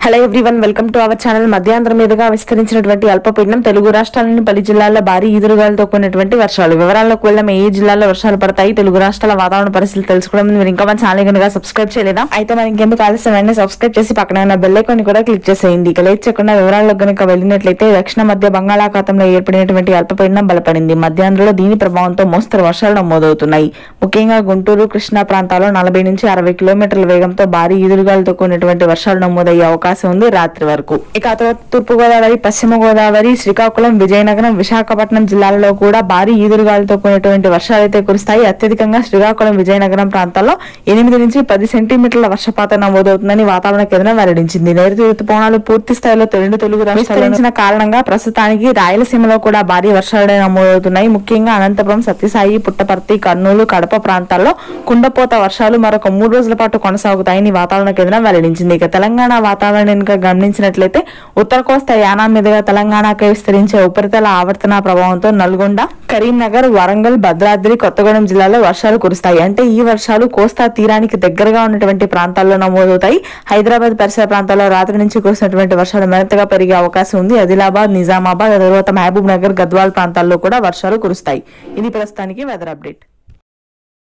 hello everyone welcome to our channel మధ్యాంధ్ర మీదుగా విస్తరించినటువంటి అల్పపీడనం తెలుగు రాష్ట్రాలని పలు జిల్లాల్లో భారీ ఈదురుగాలతో కూడినటువంటి వర్షాలు వివరాల్లోకి వెళ్దాం ఏ జిల్లాల్లో వర్షాలు పడతాయి తెలుగు రాష్ట్రాల వాతావరణ పరిస్థితులు తెలుసుకోవడం మీరు ఇంకా మన ఛానల్ కనుక సబ్స్క్రైబ్ చేయలేదా అయితే మరి ఇంకెందుకు ఆలస్యం వెంటనే సబ్స్క్రైబ్ చేసి పక్కన ఉన్న బెల్ ఐకాన్ కూడా క్లిక్ చేసేయండి ఇక లేట్ చేయకుండా వివరాల్లో కనుక వెళ్ళినట్లయితే దక్షిణ మధ్య బంగాళాఖాతంలో ఏర్పడినటువంటి అల్పపీడనం బలపడింది మధ్యాంధ్రలో దీని ప్రభావంతో మోస్తరు వర్షాలు నమోదవుతున్నాయి ముఖ్యంగా గుంటూరు కృష్ణా ప్రాంతాల్లో నలభై నుంచి అరవై కిలోమీటర్ల వేగంతో భారీ ఈదురుగాలతో కూడినటువంటి వర్షాలు నమోదయ్యే అవకాశం ఉంది రాత్రి వరకు ఇక ఆ తర్వాత తూర్పు గోదావరి పశ్చిమ గోదావరి శ్రీకాకుళం విజయనగరం విశాఖపట్నం జిల్లాలలో కూడా భారీ ఈదురుగాలతో కూడినటువంటి వర్షాలు అయితే కురుస్తాయి అత్యధికంగా శ్రీకాకుళం విజయనగరం ప్రాంతాల్లో ఎనిమిది నుంచి పది సెంటీమీటర్ల వర్షపాతం నమోదవుతుందని వాతావరణ కేంద్రం వెల్లడించింది నైరుతి ఋతుపవనాలు పూర్తి స్థాయిలో రెండు తెలుగు రాష్ట్రాలు కారణంగా ప్రస్తుతానికి రాయలసీమలో కూడా భారీ వర్షాలు నమోదవుతున్నాయి ముఖ్యంగా అనంతపురం సత్యసాయి పుట్టపర్తి కర్నూలు కడప ప్రాంతాల్లో కుండపోత వర్షాలు మరొక మూడు రోజుల పాటు కొనసాగుతాయని వాతావరణ కేంద్రం వెల్లడించింది ఇక తెలంగాణ వాతావరణ కనుక గమనించినట్లయితే ఉత్తర కోస్తా యానా మీదుగా తెలంగాణకు విస్తరించే ఉపరితల ఆవర్తన ప్రభావంతో నల్గొండ కరీంనగర్ వరంగల్ భద్రాద్రి కొత్తగూడెం జిల్లాలో వర్షాలు కురుస్తాయి అంటే ఈ వర్షాలు కోస్తా తీరానికి దగ్గరగా ఉన్నటువంటి ప్రాంతాల్లో నమోదవుతాయి హైదరాబాద్ పరిసర ప్రాంతాల్లో రాత్రి నుంచి కురిసినటువంటి వర్షాలు మరింతగా పెరిగే అవకాశం ఉంది ఆదిలాబాద్ నిజామాబాద్ ఆ తర్వాత మహబూబ్ నగర్ గద్వాల్ ప్రాంతాల్లో కూడా వర్షాలు కురుస్తాయి ఇది ప్రస్తుతానికి వెదర్ అప్డేట్